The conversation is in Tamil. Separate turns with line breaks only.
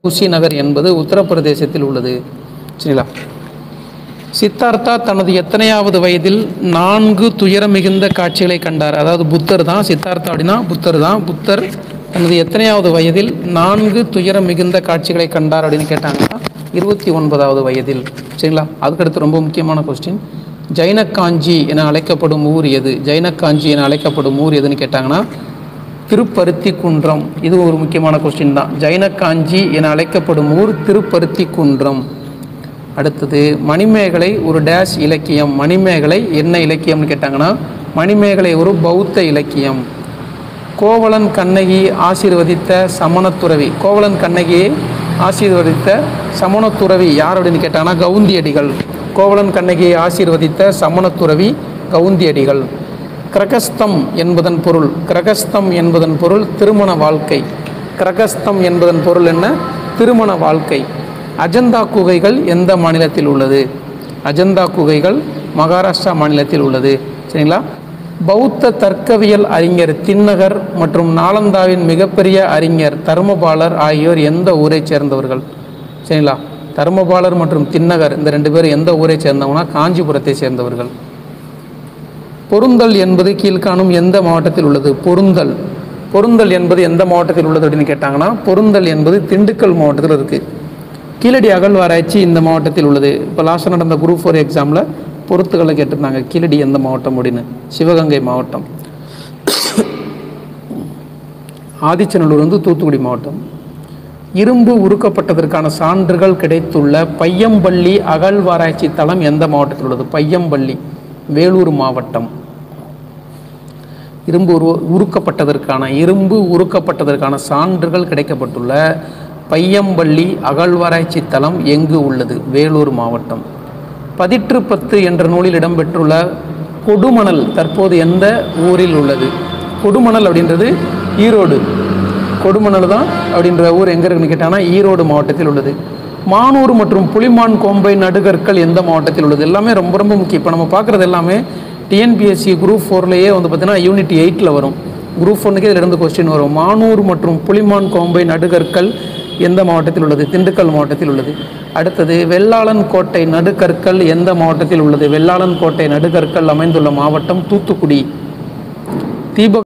குஷி நகர் என்பது உத்தரப்பிரதேசத்தில் உள்ளது சரிங்களா சித்தார்த்தா தனது எத்தனையாவது வயதில் நான்கு துயரம் மிகுந்த காட்சிகளை கண்டார் அதாவது புத்தர் தான் சித்தார்த்தா அப்படின்னா புத்தர் தான் புத்தர் தனது எத்தனையாவது வயதில் நான்கு துயரம் மிகுந்த காட்சிகளை கண்டார் அப்படின்னு கேட்டாங்கன்னா இருபத்தி ஒன்பதாவது வயதில் சரிங்களா அதுக்கடுத்து ரொம்ப முக்கியமான கொஸ்டின் ஜைனக்காஞ்சி என அழைக்கப்படும் ஊர் எது ஜைனக்காஞ்சி என அழைக்கப்படும் ஊர் எதுன்னு கேட்டாங்கன்னா திருப்பருத்தி குன்றம் இது ஒரு முக்கியமான கொஸ்டின் தான் ஜைனக்காஞ்சி என அழைக்கப்படும் ஊர் திருப்பருத்தி குன்றம் அடுத்தது மணிமேகலை ஒரு டேஷ் இலக்கியம் மணிமேகலை என்ன இலக்கியம்னு கேட்டாங்கன்னா மணிமேகலை ஒரு பௌத்த இலக்கியம் கோவலன் கண்ணகி ஆசீர்வதித்த சமணத்துறவி கோவலன் கண்ணகியை ஆசீர்வதித்த சமணத்துறவி யார் அப்படின்னு கேட்டாங்கன்னா கவுந்தியடிகள் கோவலன் கண்ணகியை ஆசீர்வதித்த சமணத்துறவி கவுந்தியடிகள் கிரகஸ்தம் என்பதன் பொருள் கிரகஸ்தம் என்பதன் பொருள் திருமண வாழ்க்கை கிரகஸ்தம் என்பதன் பொருள் என்ன திருமண வாழ்க்கை அஜந்தா குகைகள் எந்த மாநிலத்தில் உள்ளது அஜந்தா குகைகள் மகாராஷ்டிரா மாநிலத்தில் உள்ளது சரிங்களா பௌத்த தர்க்கவியல் அறிஞர் தின்னகர் மற்றும் நாலந்தாவின் மிகப்பெரிய அறிஞர் தர்மபாலர் ஆகியோர் எந்த ஊரைச் சேர்ந்தவர்கள் சரிங்களா தர்மபாலர் மற்றும் தின்னகர் இந்த ரெண்டு பேரும் எந்த ஊரை சேர்ந்தவங்கன்னா காஞ்சிபுரத்தை சேர்ந்தவர்கள் பொருந்தல் என்பது கீழ்காணும் எந்த மாவட்டத்தில் உள்ளது பொருந்தல் பொருந்தல் என்பது எந்த மாவட்டத்தில் உள்ளது அப்படின்னு கேட்டாங்கன்னா பொருந்தல் என்பது திண்டுக்கல் மாவட்டத்தில் இருக்குது கீழடி அகழ்வாராய்ச்சி இந்த மாவட்டத்தில் உள்ளது இப்போ லாஸ்ட் நடந்த குரூப் ஃபோர் எக்ஸாமில் பொருத்துக்களை கேட்டிருந்தாங்க கீழடி எந்த மாவட்டம் அப்படின்னு சிவகங்கை மாவட்டம் ஆதிச்சநல்லூர் வந்து தூத்துக்குடி மாவட்டம் இரும்பு உருக்கப்பட்டதற்கான சான்றுகள் கிடைத்துள்ள பையம்பள்ளி அகழ்வாராய்ச்சி தளம் எந்த மாவட்டத்தில் உள்ளது பையம்பள்ளி வேலூர் மாவட்டம் இரும்பு உரு உருக்கப்பட்டதற்கான இரும்பு உருக்கப்பட்டதற்கான சான்றுகள் கிடைக்கப்பட்டுள்ள பையம்பள்ளி அகழ்வாராய்ச்சி தளம் எங்கு உள்ளது வேலூர் மாவட்டம் பதிற்று பத்து என்ற நூலில் இடம்பெற்றுள்ள கொடுமணல் தற்போது எந்த ஊரில் உள்ளது கொடுமணல் அப்படின்றது ஈரோடு கொடுமணல் தான் அப்படின்ற ஊர் எங்கே இருக்குன்னு கேட்டாங்கன்னா ஈரோடு மாவட்டத்தில் உள்ளது மானூர் மற்றும் புலிமான் கோம்பை நடுகற்கள் எந்த மாவட்டத்தில் உள்ளது எல்லாமே ரொம்ப ரொம்ப முக்கியம் இப்போ நம்ம பார்க்குறது எல்லாமே டிஎன்பிஎஸ்சி குரூப் ஃபோர்லேயே வந்து பார்த்தீங்கன்னா யூனிட் எயிட்டில் வரும் குரூப் ஒன்றுக்கு இதில் இருந்து கொஸ்டின் வரும் மானூர் மற்றும் புலிமான் கோம்பை நடுகற்கள் எந்த மாவட்டத்தில் உள்ளது திண்டுக்கல் மாவட்டத்தில் உள்ளது அடுத்தது வெள்ளாளன் கோட்டை நடுகற்கள் எந்த மாவட்டத்தில் உள்ளது வெள்ளாளன் கோட்டை நடுகற்கள் அமைந்துள்ள மாவட்டம் தூத்துக்குடி தீபக்